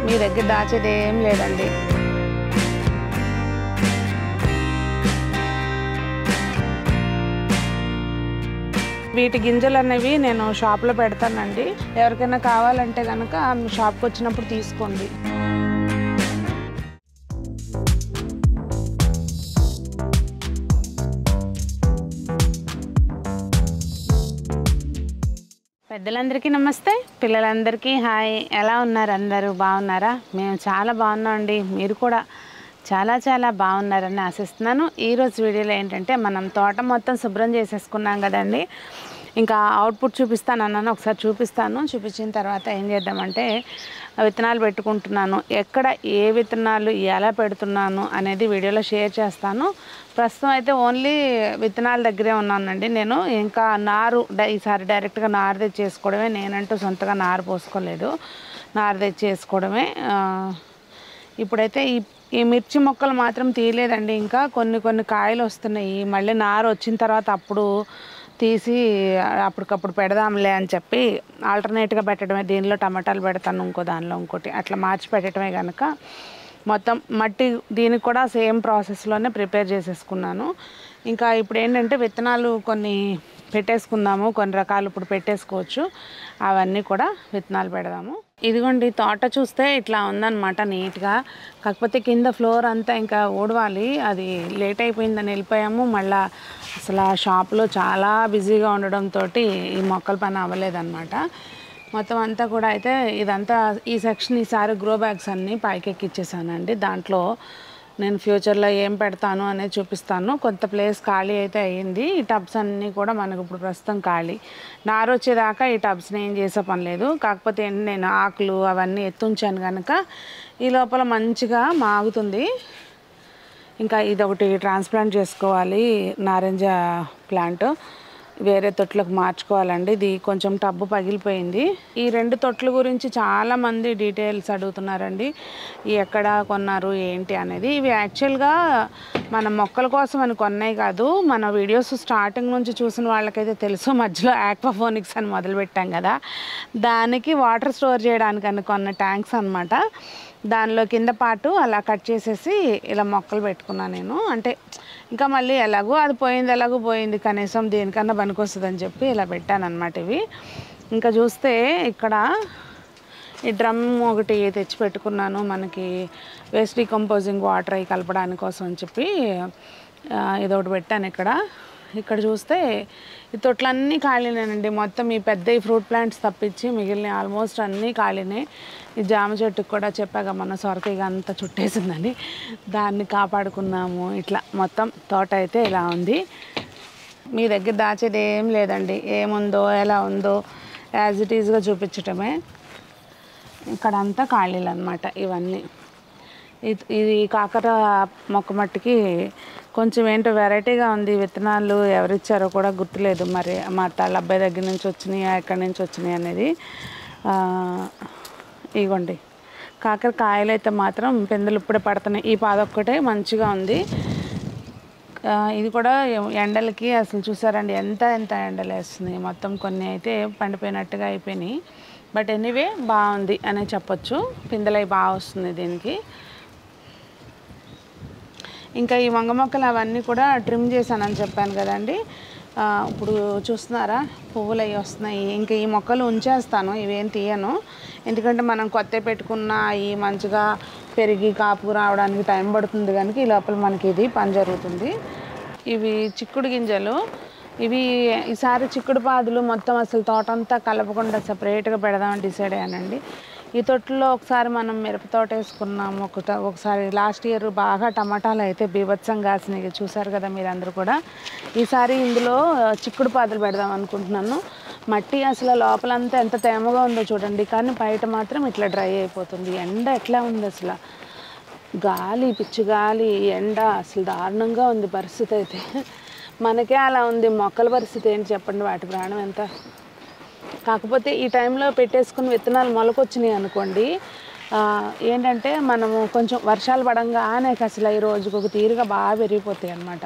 మీ దగ్గర దాచేది ఏం లేదండి వీటి గింజలు అనేవి నేను షాప్లో పెడతానండి ఎవరికైనా కావాలంటే కనుక షాప్కి వచ్చినప్పుడు తీసుకోండి పెద్దలందరికీ నమస్తే పిల్లలందరికీ హాయ్ ఎలా ఉన్నారు అందరూ బాగున్నారా మేము చాలా బాగున్నాం అండి మీరు కూడా చాలా చాలా బాగున్నారని ఆశిస్తున్నాను ఈరోజు వీడియోలో ఏంటంటే మనం తోట మొత్తం శుభ్రం చేసేసుకున్నాం కదండి ఇంకా అవుట్పుట్ చూపిస్తాను అన్నాను ఒకసారి చూపిస్తాను చూపించిన తర్వాత ఏం చేద్దామంటే విత్తనాలు పెట్టుకుంటున్నాను ఎక్కడ ఏ విత్తనాలు ఎలా పెడుతున్నాను అనేది వీడియోలో షేర్ చేస్తాను ప్రస్తుతం అయితే ఓన్లీ విత్తనాల దగ్గరే ఉన్నానండి నేను ఇంకా నారు డై- ఈసారి డైరెక్ట్గా నారు తెచ్చి చేసుకోవడమే నేనంటూ సొంతగా నారు పోసుకోలేదు నారు తెచ్చి చేసుకోవడమే ఆ, ఇప్పుడైతే ఈ ఈ మిర్చి మొక్కలు మాత్రం తీయలేదండి ఇంకా కొన్ని కొన్ని కాయలు వస్తున్నాయి మళ్ళీ నారు వచ్చిన తర్వాత అప్పుడు తీసి అప్పటికప్పుడు పెడదాంలే అని చెప్పి ఆల్టర్నేట్గా పెట్టడమే దీనిలో టమాటాలు పెడతాను ఇంకో దానిలో ఇంకోటి అట్లా మార్చి పెట్టడమే కనుక మొత్తం మట్టి దీనికి కూడా సేమ్ ప్రాసెస్లోనే ప్రిపేర్ చేసేసుకున్నాను ఇంకా ఇప్పుడు ఏంటంటే విత్తనాలు కొన్ని పెట్టేసుకుందాము కొన్ని రకాలు ఇప్పుడు పెట్టేసుకోవచ్చు అవన్నీ కూడా విత్తనాలు పెడదాము ఇదిగోండి తోట చూస్తే ఇట్లా ఉందన్నమాట నీట్గా కాకపోతే కింద ఫ్లోర్ అంతా ఇంకా ఊడవాలి అది లేట్ అయిపోయిందని వెళ్ళిపోయాము మళ్ళా అసలు ఆ షాప్లో చాలా బిజీగా ఉండడంతో ఈ మొక్కల పని అవ్వలేదన్నమాట మొత్తం అంతా కూడా అయితే ఇదంతా ఈ సెక్షన్ ఈసారి గ్రో బ్యాగ్స్ అన్నీ పైకి ఎక్కిచ్చేసానండి దాంట్లో నేను ఫ్యూచర్లో ఏం పెడతాను అనేది చూపిస్తాను కొంత ప్లేస్ ఖాళీ అయితే అయ్యింది ఈ టబ్స్ అన్నీ కూడా మనకు ఇప్పుడు ప్రస్తుతం ఖాళీ నారు వచ్చేదాకా ఈ టబ్స్ని ఏం చేసే పని లేదు కాకపోతే ఏంటి నేను ఆకులు అవన్నీ ఎత్తుంచాను కనుక ఈ లోపల మంచిగా మాగుతుంది ఇంకా ఇది ఒకటి ట్రాన్స్ప్లాంట్ చేసుకోవాలి నారింజ ప్లాంట్ వేరే తొట్లకు మార్చుకోవాలండి ఇది కొంచెం టబ్బు పగిలిపోయింది ఈ రెండు తొట్ల గురించి చాలా మంది డీటెయిల్స్ అడుగుతున్నారండి ఈ ఎక్కడ కొన్నారు ఏంటి అనేది ఇవి యాక్చువల్గా మన మొక్కల కోసం అని కొన్నాయి కాదు మన వీడియోస్ స్టార్టింగ్ నుంచి చూసిన వాళ్ళకైతే తెలుసు మధ్యలో ఆక్వాఫోనిక్స్ అని మొదలుపెట్టాం కదా దానికి వాటర్ స్టోర్ చేయడానికి అని కొన్న ట్యాంక్స్ అన్నమాట దానిలో కింద పాటు అలా కట్ చేసేసి ఇలా మొక్కలు పెట్టుకున్నాను నేను అంటే ఇంకా మళ్ళీ ఎలాగో అది పోయింది ఎలాగో పోయింది కనీసం దేనికన్నా పనికొస్తుందని చెప్పి ఇలా పెట్టాను అనమాట ఇవి ఇంకా చూస్తే ఇక్కడ ఈ డ్రమ్ ఒకటి తెచ్చి పెట్టుకున్నాను మనకి వేస్ట్ డీకంపోజింగ్ వాటర్ అవి కలపడానికి కోసం అని చెప్పి ఆ, ఇది ఒకటి పెట్టాను ఇక్కడ ఇక్కడ చూస్తే ఈ తొట్లన్నీ ఖాళీనేనండి మొత్తం ఈ పెద్ద ఈ ఫ్రూట్ ప్లాంట్స్ తప్పించి మిగిలిన ఆల్మోస్ట్ అన్నీ ఖాళీనే ఈ జామ చెట్టుకు కూడా చెప్పాక మన సొరకాయ అంతా చుట్టేసిందని దాన్ని కాపాడుకున్నాము ఇట్లా మొత్తం తోట అయితే ఇలా ఉంది మీ దగ్గర దాచేది ఏం లేదండి ఏముందో ఎలా ఉందో యాజ్ ఇట్ ఈజ్గా చూపించటమే ఇక్కడ అంతా ఖాళీలు అనమాట ఇవన్నీ ఇది ఇది కాకర మొక్క మట్టికి కొంచెం ఏంటో వెరైటీగా ఉంది విత్తనాలు ఎవరిచ్చారో కూడా గుర్తులేదు మరి మా తళ్ళ అబ్బాయి దగ్గర నుంచి వచ్చినాయి ఎక్కడి నుంచి వచ్చినాయి అనేది ఆ, ఇగోండి కాకర కాయలు అయితే మాత్రం పిందెలు ఇప్పుడే పడుతున్నాయి ఈ పాదొక్కటే మంచిగా ఉంది ఆ, ఇది కూడా ఎండలకి అసలు చూసారండి ఎంత ఎంత ఎండలు వేస్తున్నాయి మొత్తం కొన్ని అయితే పండిపోయినట్టుగా అయిపోయినాయి బట్ ఎనీవే బాగుంది అనే చెప్పొచ్చు పిందెలు అవి బాగా వస్తుంది దీనికి ఇంకా ఈ వంగ మొక్కలు అవన్నీ కూడా ట్రిమ్ చేశానని చెప్పాను కదండి ఆ, ఇప్పుడు చూస్తున్నారా పువ్వులు అవి వస్తున్నాయి ఇంకా ఈ మొక్కలు ఉంచేస్తాను ఇవేం తీయను ఎందుకంటే మనం కొత్త పెట్టుకున్న ఈ మంచిగా పెరిగి కాపు రావడానికి టైం పడుతుంది కనుక ఈ లోపల మనకి ఇది పని జరుగుతుంది ఇవి చిక్కుడు గింజలు ఇవి ఈసారి చిక్కుడు పాదులు మొత్తం అసలు తోటంతా కలపకుండా సపరేట్గా పెడదామని డిసైడ్ అయ్యానండి ఈ తొట్టులో ఒకసారి మనం మిరప తోట వేసుకున్నాము ఒక ఒకసారి లాస్ట్ ఇయర్ బాగా టమాటాలు అయితే బీభత్సం కాసినాయి చూసారు కదా మీరందరూ కూడా ఈసారి ఇందులో చిక్కుడు పాదులు పెడదాం అనుకుంటున్నాను మట్టి అసలు లోపలంతా ఎంత తేమగా ఉందో చూడండి కానీ బయట మాత్రం ఇట్లా డ్రై అయిపోతుంది ఎండ ఎట్లా ఉంది అసలు గాలి పిచ్చి గాలి ఎండ అసలు దారుణంగా ఉంది పరిస్థితి అయితే మనకే అలా ఉంది మొక్కల పరిస్థితి ఏంటి చెప్పండి వాటి ప్రాణం ఎంత కాకపోతే ఈ టైంలో పెట్టేసుకుని విత్తనాలు మొలకొచ్చినాయి అనుకోండి ఆ, ఏంటంటే మనము కొంచెం వర్షాలు పడంగానే అసలు ఈ రోజుకు ఒక తీరుగా బాగా పెరిగిపోతాయి అన్నమాట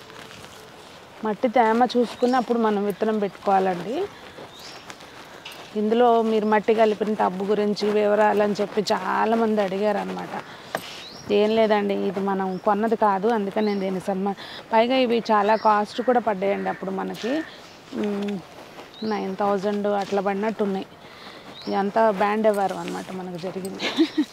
మట్టి తేమ చూసుకుని అప్పుడు మనం విత్తనం పెట్టుకోవాలండి ఇందులో మీరు మట్టి కలిపిన టబ్బు గురించి వివరాలు అని చెప్పి చాలామంది అడిగారు అనమాట ఏం లేదండి ఇది మనం కొన్నది కాదు అందుకని నేను దీన్ని సన్మా పైగా ఇవి చాలా కాస్ట్ కూడా పడ్డాయండి అప్పుడు మనకి నైన్ థౌజండ్ అట్లా పడినట్టు ఉన్నాయి ఇదంతా బ్యాండ్ ఇవ్వరు అనమాట మనకు జరిగింది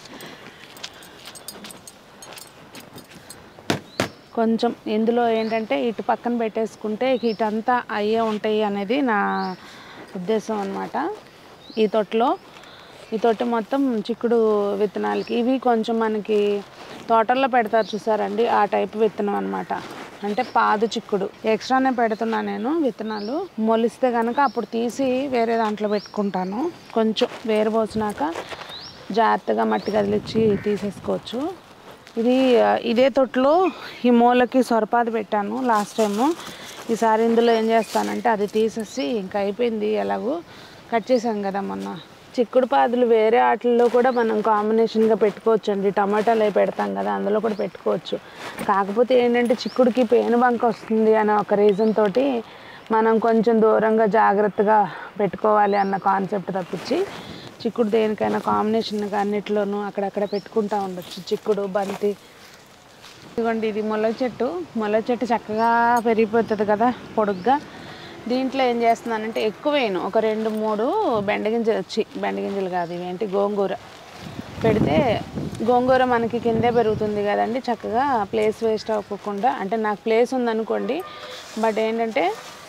కొంచెం ఇందులో ఏంటంటే ఇటు పక్కన పెట్టేసుకుంటే ఇటంతా అయ్యే ఉంటాయి అనేది నా ఉద్దేశం అనమాట ఈ తొట్టులో ఈ తొట్టి మొత్తం చిక్కుడు విత్తనాలకి ఇవి కొంచెం మనకి తోటల్లో పెడతారు చూసారండి ఆ టైప్ విత్తనం అనమాట అంటే పాదు చిక్కుడు ఎక్స్ట్రానే పెడుతున్నా నేను విత్తనాలు మొలిస్తే కనుక అప్పుడు తీసి వేరే దాంట్లో పెట్టుకుంటాను కొంచెం వేరు పోసినాక జాగ్రత్తగా మట్టి కదిలిచ్చి తీసేసుకోవచ్చు ఇది ఆ, ఇదే తొట్లో ఈ మూలకి సొరపాది పెట్టాను లాస్ట్ టైము ఈసారి ఇందులో ఏం చేస్తానంటే అది తీసేసి ఇంకా అయిపోయింది ఎలాగో కట్ చేసాం కదా మొన్న చిక్కుడు పాదులు వేరే వాటిల్లో కూడా మనం కాంబినేషన్గా పెట్టుకోవచ్చు అండి టమాటాలు అవి పెడతాం కదా అందులో కూడా పెట్టుకోవచ్చు కాకపోతే ఏంటంటే చిక్కుడుకి పేను బంక వస్తుంది అనే ఒక రీజన్ తోటి మనం కొంచెం దూరంగా జాగ్రత్తగా పెట్టుకోవాలి అన్న కాన్సెప్ట్ తప్పించి చిక్కుడు దేనికైనా కాంబినేషన్గా అన్నిట్లోనూ అక్కడక్కడ పెట్టుకుంటా ఉండొచ్చు చిక్కుడు బంతి ఇదిగోండి ఇది ముల్ల చెట్టు ముల్ల చెట్టు చక్కగా పెరిగిపోతుంది కదా పొడుగ్గా దీంట్లో ఏం చేస్తున్నానంటే ఎక్కువ వేయను ఒక రెండు మూడు బెండగింజలు వచ్చి బెండగింజలు కాదు ఇవేంటి గోంగూర పెడితే గోంగూర మనకి కిందే పెరుగుతుంది కదండి చక్కగా ప్లేస్ వేస్ట్ అవ్వకుండా అంటే నాకు ప్లేస్ ఉందనుకోండి బట్ ఏంటంటే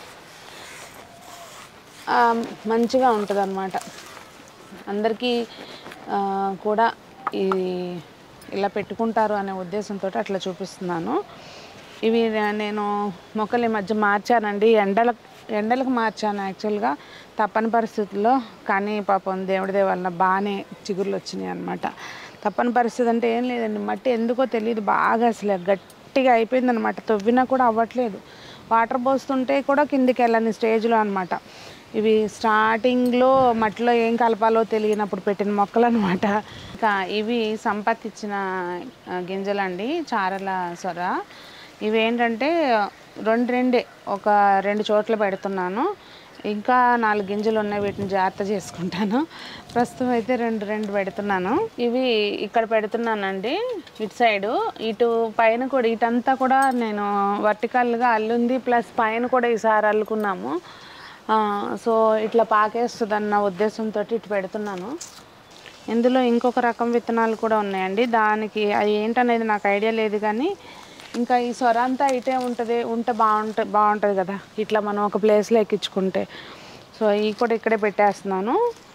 ఆ, మంచిగా ఉంటుంది అనమాట అందరికీ ఆ, కూడా ఈ ఇలా పెట్టుకుంటారు అనే ఉద్దేశంతో అట్లా చూపిస్తున్నాను ఇవి నే- నేను మొక్కలు ఈ మధ్య మార్చానండి ఎండల ఎండలకు మార్చాను యాక్చువల్గా తప్పని పరిస్థితుల్లో కానీ పాపం దేవుడి దయ వలన బాగానే చిగుర్లు వచ్చినాయి అనమాట తప్పని పరిస్థితి అంటే ఏం లేదండి మట్టి ఎందుకో తెలియదు బాగా అసలు గట్టిగా అయిపోయింది అనమాట తవ్వినా కూడా అవ్వట్లేదు వాటర్ పోస్తుంటే కూడా కిందికి వెళ్ళని స్టేజ్లో అనమాట ఇవి స్టార్టింగ్లో మట్టిలో ఏం కలపాలో తెలియనప్పుడు పెట్టిన మొక్కలు అనమాట ఇంకా ఇవి సంపత్ ఇచ్చిన ఆ, గింజలండి చారల సొర ఇవి ఏంటంటే రెండు రెండే ఒక రెండు చోట్ల పెడుతున్నాను ఇంకా నాలుగు గింజలు ఉన్నాయి వీటిని జాగ్రత్త చేసుకుంటాను ప్రస్తుతం అయితే రెండు రెండు పెడుతున్నాను ఇవి ఇక్కడ పెడుతున్నానండి ఇటు సైడు ఇటు పైన కూడా ఇటంతా కూడా నేను వర్టికల్గా అల్లుంది ప్లస్ పైన కూడా ఈసారి అల్లుకున్నాము ఆ, సో ఇట్లా పాకేస్తుంది అన్న ఉద్దేశంతో ఇటు పెడుతున్నాను ఇందులో ఇంకొక రకం విత్తనాలు కూడా ఉన్నాయండి దానికి అది ఏంటనేది నాకు ఐడియా లేదు కానీ ఇంకా ఈ సొర అంతా ఇటే ఉంటుంది ఉంటే బాగుంటుంది బాగుంటుంది కదా ఇట్లా మనం ఒక ప్లేస్లో ఎక్కించుకుంటే సో ఇవి కూడా ఇక్కడే పెట్టేస్తున్నాను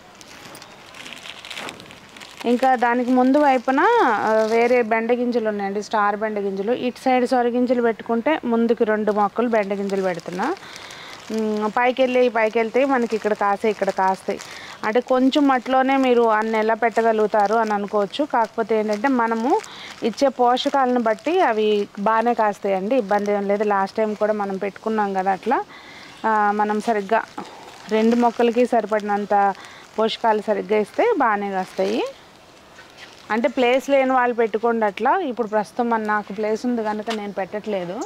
ఇంకా దానికి ముందు వైపున ఆ, వేరే బెండ గింజలు ఉన్నాయండి స్టార్ బెండ గింజలు ఇటు సైడ్ సొర గింజలు పెట్టుకుంటే ముందుకి రెండు మొక్కలు బెండ గింజలు పెడుతున్నా ఉమ్, పైకి వెళ్ళి పైకి వెళ్తే మనకి ఇక్కడ కాస్తాయి ఇక్కడ కాస్తాయి అంటే కొంచెం మట్టిలోనే మీరు అన్ని ఎలా పెట్టగలుగుతారు అని అనుకోవచ్చు కాకపోతే ఏంటంటే మనము ఇచ్చే పోషకాలను బట్టి అవి బాగానే కాస్తాయండి ఇబ్బంది ఏం లేదు లాస్ట్ టైం కూడా మనం పెట్టుకున్నాం కదా అట్లా ఆ, మనం సరిగ్గా రెండు మొక్కలకి సరిపడినంత పోషకాలు సరిగ్గా ఇస్తే బాగానే కాస్తాయి అంటే ప్లేస్ లేని వాళ్ళు పెట్టుకోండి అట్లా ఇప్పుడు ప్రస్తుతం మన నాకు ప్లేస్ ఉంది కనుక నేను పెట్టట్లేదు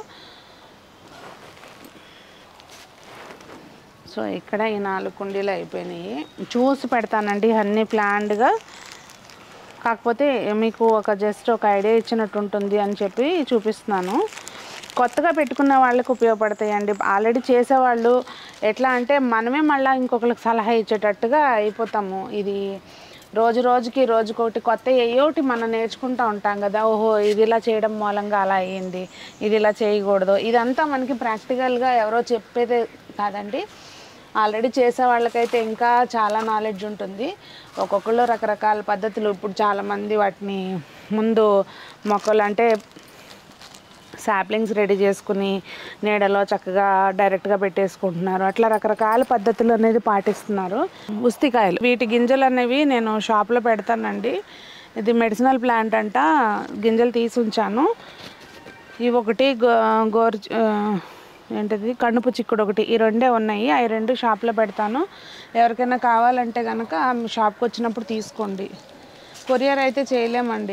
సో ఇక్కడ ఈ నాలుగు కుండీలు అయిపోయినాయి చూసి పెడతానండి అన్నీ ప్లాన్డ్గా కాకపోతే మీకు ఒక జస్ట్ ఒక ఐడియా ఇచ్చినట్టు ఉంటుంది అని చెప్పి చూపిస్తున్నాను కొత్తగా పెట్టుకున్న వాళ్ళకి ఉపయోగపడతాయండి ఆల్రెడీ చేసేవాళ్ళు ఎట్లా అంటే మనమే మళ్ళీ ఇంకొకరికి సలహా ఇచ్చేటట్టుగా అయిపోతాము ఇది రోజు రోజుకి రోజుకొకటి కొత్త ఏయోటి మనం నేర్చుకుంటూ ఉంటాం కదా ఓహో ఇది ఇలా చేయడం మూలంగా అలా అయ్యింది ఇది ఇలా చేయకూడదు ఇదంతా మనకి ప్రాక్టికల్గా ఎవరో చెప్పేదే కాదండి ఆల్రెడీ చేసే వాళ్ళకైతే ఇంకా చాలా నాలెడ్జ్ ఉంటుంది ఒక్కొక్కళ్ళు రకరకాల పద్ధతులు ఇప్పుడు చాలామంది వాటిని ముందు మొక్కలు అంటే సాప్లింగ్స్ రెడీ చేసుకుని నీడలో చక్కగా డైరెక్ట్గా పెట్టేసుకుంటున్నారు అట్లా రకరకాల పద్ధతులు అనేది పాటిస్తున్నారు ఉస్తికాయలు వీటి గింజలు అనేవి నేను షాప్లో పెడతానండి ఇది మెడిసినల్ ప్లాంట్ అంట గింజలు తీసి ఉంచాను ఇవి ఒకటి గో గోరు ఆ, ఏంటిది కణుపు చిక్కుడు ఒకటి ఈ రెండే ఉన్నాయి అవి రెండు షాప్లో పెడతాను ఎవరికైనా కావాలంటే కనుక షాప్కి వచ్చినప్పుడు తీసుకోండి కొరియర్ అయితే చేయలేమండి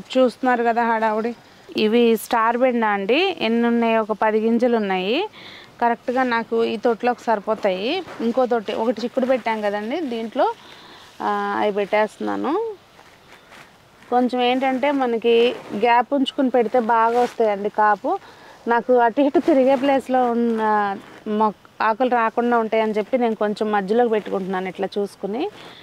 చూస్తున్నారు కదా హడావుడి ఇవి స్టార్ బెండ అండి ఎన్ని ఉన్నాయి ఒక పది గింజలు ఉన్నాయి కరెక్ట్గా నాకు ఈ తొట్లోకి సరిపోతాయి ఇంకో తొట్టి ఒకటి చిక్కుడు పెట్టాం కదండి దీంట్లో ఆ, అవి పెట్టేస్తున్నాను కొంచెం ఏంటంటే మనకి గ్యాప్ ఉంచుకుని పెడితే బాగా వస్తాయండి కాపు నాకు అటు ఇటు తిరిగే ప్లేస్లో ఉన్న మొక్ ఆకులు రాకుండా ఉంటాయని చెప్పి నేను కొంచెం మధ్యలోకి పెట్టుకుంటున్నాను ఇట్లా చూసుకుని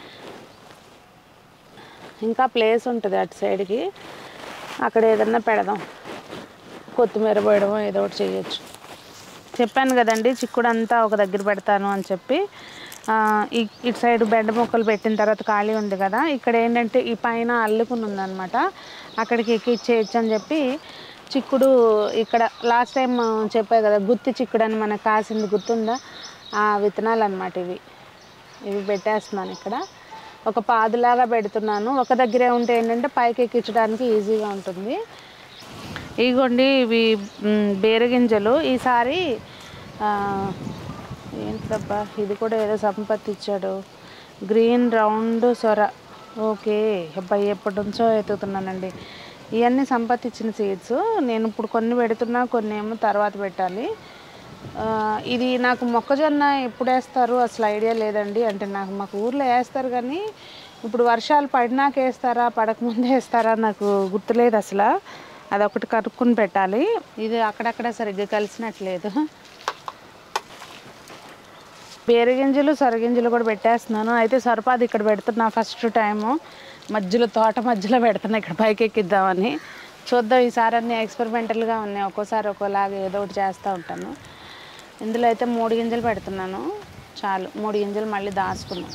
ఇంకా ప్లేస్ ఉంటుంది అటు సైడ్కి అక్కడ ఏదన్నా పెడదాం కొత్తిమీర పోయడమో ఏదో ఒకటి చేయొచ్చు చెప్పాను కదండి చిక్కుడు అంతా ఒక దగ్గర పెడతాను అని చెప్పి ఆ, ఈ- ఇటు సైడ్ బెండ మొక్కలు పెట్టిన తర్వాత ఖాళీ ఉంది కదా ఇక్కడ ఏంటంటే ఈ పైన అల్లుకుని ఉందన్నమాట అక్కడికి ఎక్కిచ్చేయచ్చు అని చెప్పి చిక్కుడు ఇక్కడ లాస్ట్ టైం చెప్పా కదా గుత్తి చిక్కుడు అని మనకు కాసింది గుర్తుందా ఆ విత్తనాలు అనమాట ఇవి ఇవి పెట్టేస్తున్నాను ఇక్కడ ఒక పాదులాగా పెడుతున్నాను ఒక దగ్గరే ఉంటే ఏంటంటే పైకి ఎక్కించడానికి ఈజీగా ఉంటుంది ఇగోండి ఇవి మ్, బేరగింజలు ఈసారి ఆ, ఏంటబ్బా ఇది కూడా ఏదో సంపత్తి ఇచ్చాడు గ్రీన్ రౌండ్ సొర ఓకే అబ్బాయి ఎప్పటి నుంచో ఎత్తుతున్నానండి ఇవన్నీ సంపత్తి ఇచ్చిన సీడ్స్ నేను ఇప్పుడు కొన్ని పెడుతున్నా కొన్ని ఏమో తర్వాత పెట్టాలి ఆ, ఇది నాకు మొక్కజొన్న ఎప్పుడు వేస్తారు అసలు ఐడియా లేదండి అంటే నాకు మాకు ఊర్లో వేస్తారు కానీ ఇప్పుడు వర్షాలు పడినాక వేస్తారా పడకముందే వేస్తారా నాకు గుర్తులేదు అసలు అదొకటి కనుక్కొని పెట్టాలి ఇది అక్కడక్కడ సరిగ్గా కలిసినట్లేదు బేరగింజలు సొరగింజలు కూడా పెట్టేస్తున్నాను అయితే సొరపాది ఇక్కడ పెడుతున్నా ఫస్ట్ టైము మధ్యలో తోట మధ్యలో పెడుతున్నా ఇక్కడ పైకి ఎక్కిద్దామని చూద్దాం ఈసారి అన్నీ ఎక్స్పెరిమెంటల్గా ఉన్నాయి ఒక్కోసారి ఒక్కోలాగా ఏదో ఒకటి చేస్తూ ఉంటాను ఇందులో అయితే మూడు గింజలు పెడుతున్నాను చాలు మూడు గింజలు మళ్ళీ దాచుకున్నాం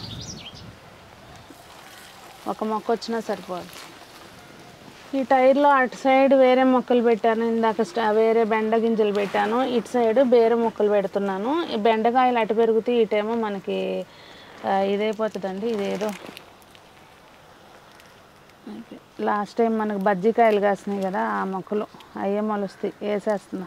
ఒక మొక్క వచ్చినా సరిపోదు ఈ టైర్లో అటు సైడ్ వేరే మొక్కలు పెట్టాను ఇందాక స్టా- వేరే బెండ గింజలు పెట్టాను ఇటు సైడ్ బేరే మొక్కలు పెడుతున్నాను ఈ బెండకాయలు అటు పెరుగుతాయి ఇటేమో మనకి ఆ, ఇదైపోతుందండి ఇదేదో లాస్ట్ టైం మనకు బజ్జికాయలు కాసినాయి కదా ఆ మొక్కలు అయ్యే మొలుస్తాయి వేసేస్తున్నా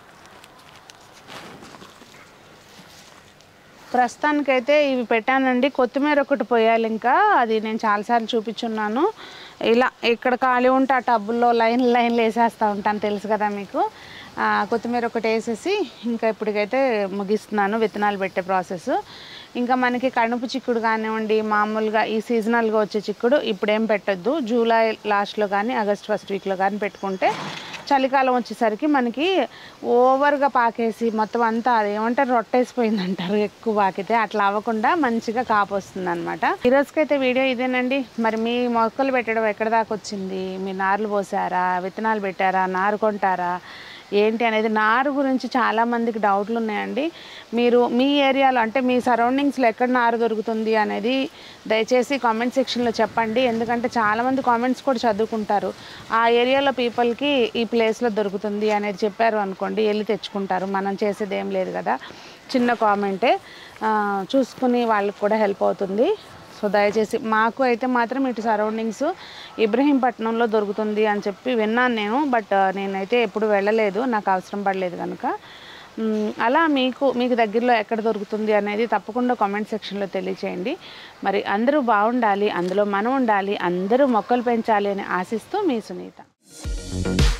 ప్రస్తుతానికైతే ఇవి పెట్టానండి కొత్తిమీర ఒకటి పోయాలి ఇంకా అది నేను చాలాసార్లు చూపించున్నాను ఇలా ఇక్కడ ఖాళీ ఉంటే ఆ టబ్బుల్లో లైన్ లైన్లు వేసేస్తూ ఉంటాను తెలుసు కదా మీకు ఆ, కొత్తిమీర ఒకటి వేసేసి ఇంకా ఇప్పటికైతే ముగిస్తున్నాను విత్తనాలు పెట్టే ప్రాసెస్ ఇంకా మనకి కణుపు చిక్కుడు కానివ్వండి మామూలుగా ఈ సీజనల్గా వచ్చే చిక్కుడు ఇప్పుడేం పెట్టొద్దు జూలై లాస్ట్లో కానీ ఆగస్ట్ ఫస్ట్ వీక్లో కానీ పెట్టుకుంటే చలికాలం వచ్చేసరికి మనకి ఓవర్గా పాకేసి మొత్తం అంతా అది ఏమంటారు రొట్టేసిపోయింది అంటారు ఎక్కువ పాకితే అట్లా అవ్వకుండా మంచిగా కాపు వస్తుంది అనమాట ఈరోజుకైతే వీడియో ఇదేనండి మరి మీ మొక్కలు పెట్టడం ఎక్కడ దాకా వచ్చింది మీ నార్లు పోసారా విత్తనాలు పెట్టారా నారు కొంటారా ఏంటి అనేది నారు గురించి చాలా మందికి డౌట్లు ఉన్నాయండి మీరు మీ ఏరియాలో అంటే మీ సరౌండింగ్స్లో ఎక్కడ నారు దొరుకుతుంది అనేది దయచేసి కామెంట్ సెక్షన్లో చెప్పండి ఎందుకంటే చాలామంది కామెంట్స్ కూడా చదువుకుంటారు ఆ ఏరియాలో పీపుల్కి ఈ ప్లేస్లో దొరుకుతుంది అనేది చెప్పారు అనుకోండి వెళ్ళి తెచ్చుకుంటారు మనం చేసేది ఏం లేదు కదా చిన్న కామెంటే ఆ, చూసుకుని వాళ్ళకి కూడా హెల్ప్ అవుతుంది సో దయచేసి మాకు అయితే మాత్రం ఇటు సరౌండింగ్స్ ఇబ్రహీంపట్నంలో దొరుకుతుంది అని చెప్పి విన్నాను నేను బట్ నేనైతే ఎప్పుడు వెళ్ళలేదు నాకు అవసరం పడలేదు కనుక మ్, అలా మీకు మీకు దగ్గరలో ఎక్కడ దొరుకుతుంది అనేది తప్పకుండా కామెంట్ సెక్షన్లో తెలియచేయండి మరి అందరూ బాగుండాలి అందులో మనం ఉండాలి అందరూ మొక్కలు పెంచాలి అని ఆశిస్తూ మీ సునీత